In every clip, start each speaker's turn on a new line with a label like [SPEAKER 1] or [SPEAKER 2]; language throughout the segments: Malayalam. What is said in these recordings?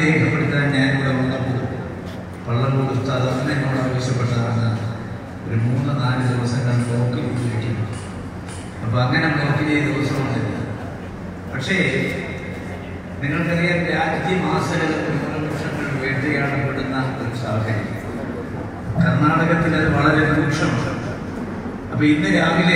[SPEAKER 1] രേഖപ്പെടുത്താൻ ഞാൻ ഇവിടെ വന്നപ്പോൾ പള്ളംകൂട് ഉസ്താദ് അന്ന് എന്നോട് ആവശ്യപ്പെട്ടതാണ് ഒരു മൂന്ന് നാല് ദിവസങ്ങൾ ബ്ലോക്കിൽ ഉപയോഗിക്കണം അപ്പോൾ അങ്ങനെ ബ്ലോക്കിലെ ദിവസമുണ്ടില്ല പക്ഷേ നിങ്ങൾക്കറിയാം രാജ്യമാസകല വൃക്ഷങ്ങൾ വേട്ടയാടപ്പെടുന്ന ഒരു സാഹചര്യം കർണാടകത്തിൽ അത് വളരെ രൂക്ഷമാണ് അപ്പൊ ഇന്ന് രാവിലെ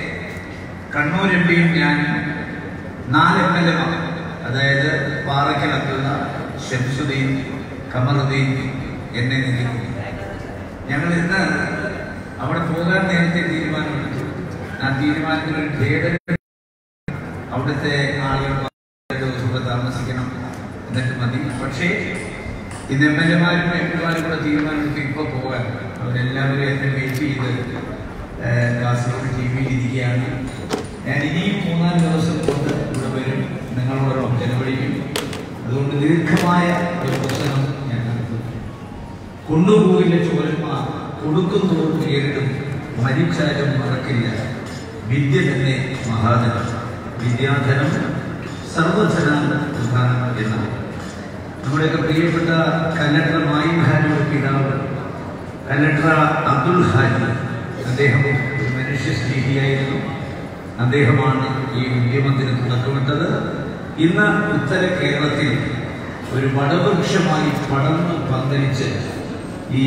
[SPEAKER 1] കണ്ണൂർ എം പിയും ഞാൻ നാല് എം എൽ എമാർ അതായത് പാറയ്ക്കൽ അബ്ദുള്ള ഷംസുദ്ദീൻ കമറുദ്ദീൻ എന്നെ നിൽക്കുന്നു ഞങ്ങൾ ഇന്ന് അവിടെ പോകാൻ നേരത്തെ തീരുമാനമെടുത്തു ആ തീരുമാനത്തിൽ ഒരു ഭേദഗതി അവിടുത്തെ ആളുകൾ പത്ത് ദിവസമൊക്കെ താമസിക്കണം എന്നിട്ട് മതി പക്ഷേ ഇന്ന് എം എൽ എമാരും എം പിമാരും കൂടെ തീരുമാനമെടുത്ത് ഇപ്പോൾ പോകാൻ അവരെല്ലാവരും എന്നെ വെയിറ്റ് ചെയ്ത് ഏഹ്, കാസർഗോഡ് ടി വിയിൽ ഇരിക്കുകയാണ് ഞാൻ ഇനിയും മൂന്നാല് ദിവസം കൊണ്ട് ഇവിടെ വരും നിങ്ങളോടൊപ്പം ചെലവഴിക്കും അതുകൊണ്ട് ദീർഘമായ ഒരു പ്രശ്നം ഞാൻ നടത്തും കൊണ്ടുപോകില്ല ചോരന്മാർ കൊടുക്കുന്നതോട് നേരിടും മരിച്ചാലും മറക്കില്ല വിദ്യ തന്നെ മഹാധനം വിദ്യാധനം സർവധനം പ്രധാനം എന്നാണ് നമ്മുടെയൊക്കെ പ്രിയപ്പെട്ട കല്ലട്ടർ മായിഹാരുടെ പിതാവ് കല്ലട്ടർ അബ്ദുൽ ഹാജി അദ്ദേഹം ഒരു മനുഷ്യ സ്നേഹിയായിരുന്നു അദ്ദേഹമാണ് ഈ ഉദ്യമത്തിന് തുടക്കമിട്ടത് ഇന്ന് ഉത്തര കേരളത്തിൽ ഒരു വടവൃക്ഷമായി പടർന്ന് പന്തലിച്ച് ഈ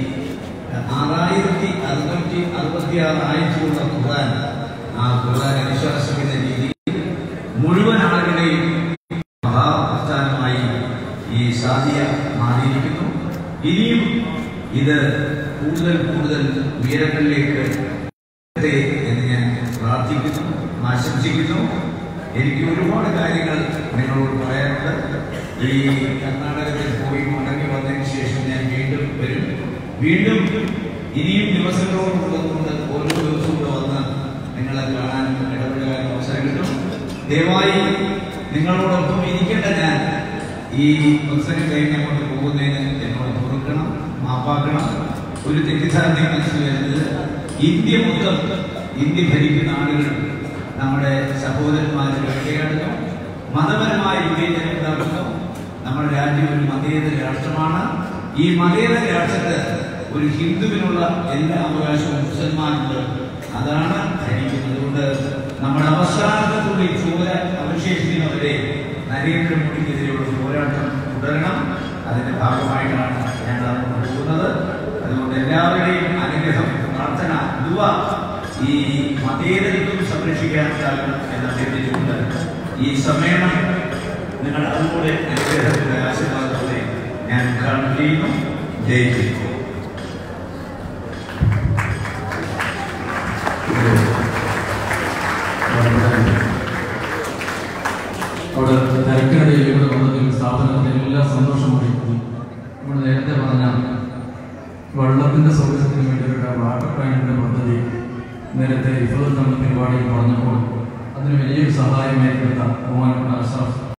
[SPEAKER 1] ആറായിരത്തി അറുന്നൂറ്റി അറുപത്തി ആറ് ആഴ്ചയുള്ള ഖുർആൻ ആ ഖുർആൻ അനുശാസിക്കുന്ന രീതിയിൽ മുഴുവൻ ആളുകളെയും മഹാപ്രസ്ഥാനമായി ഈ സാദിയ മാറിയിരിക്കുന്നു ഇനിയും ഇത് കൂടുതൽ കൂടുതൽ ഉയരങ്ങളിലേക്ക് എത്തട്ടെ എന്ന് ഞാൻ പ്രാർത്ഥിക്കുന്നു ആശംസിക്കുന്നു എനിക്ക് ഒരുപാട് കാര്യങ്ങൾ നിങ്ങളോട് പറയാനുണ്ട് ഈ കർണാടകത്തിൽ പോയി മടങ്ങി വന്നതിന് ശേഷം ഞാൻ വീണ്ടും വരും വീണ്ടും ഇനിയും ദിവസങ്ങളോടുള്ളതുകൊണ്ട് ഓരോ ദിവസവും കൂടെ വന്ന് നിങ്ങളെ കാണാനും ഇടപെടാനും അവസരം കിട്ടും ദയവായി നിങ്ങളോടൊപ്പം ഇരിക്കേണ്ട ഞാൻ ഈ പ്രസംഗം കഴിഞ്ഞ് അങ്ങോട്ട് പോകുന്നതിന് എന്നോട് പൊറുക്കണം മാപ്പാക്കണം ഒരു തെറ്റിദ്ധാരണ മനസ്സിൽ വരുന്നത് ഇന്ത്യ മൊത്തം ഇന്ത്യ ഭരിക്കുന്ന ആളുകൾ നമ്മുടെ സഹോദരന്മാരെ വേട്ടയാടുന്നു മതപരമായ വിവേചനം ഉണ്ടാക്കുന്നു നമ്മുടെ രാജ്യം ഒരു മതേതര രാഷ്ട്രമാണ് ഈ മതേതര രാഷ്ട്രത്ത് ഒരു ഹിന്ദുവിനുള്ള എല്ലാ അവകാശവും മുസൽമാനുണ്ട് അതാണ് ഭരിക്കുന്നത് അതുകൊണ്ട് നമ്മുടെ അവസാനത്തുള്ള ഈ ചോര അവശേഷിക്കുന്നവരെ നരേന്ദ്രമോദിക്കെതിരെയുള്ള പോരാട്ടം തുടരണം അതിന്റെ ഭാഗമായിട്ടാണ് ഞാൻ നടന്നു പോകുന്നത് അതുകൊണ്ട് എല്ലാവരുടെയും അനുഗ്രഹം പ്രാർത്ഥന ദുവ ഈ മതേതരത്വം സംരക്ഷിക്കാനുണ്ടാകണം എന്ന് അഭ്യർത്ഥിച്ചുകൊണ്ട് ഈ സമ്മേളനം നിങ്ങൾ അതുപോലെ അനുഗ്രഹത്തിന്റെ ആശീർവാദത്തോടെ ഞാൻ ഉദ്ഘാടനം ചെയ്യുന്നു ജയിക്കുന്നു
[SPEAKER 2] അവിടെ തിരക്കിനിടയിൽ ഇവിടെ വന്നതിൽ സ്ഥാപനത്തിന് എല്ലാ സന്തോഷം അറിയിക്കുന്നു നമ്മൾ നേരത്തെ പറഞ്ഞ വെള്ളത്തിന്റെ സൗകര്യത്തിന് വേണ്ടി ഒരു വാട്ടർ ടാങ്കിന്റെ പദ്ധതി നേരത്തെ ഇഫർ തന്ന പരിപാടിയിൽ പറഞ്ഞപ്പോൾ അതിന് വലിയൊരു സഹായമായി എടുത്ത ബഹുമാനപ്പെട്ട അഷ്റഫ്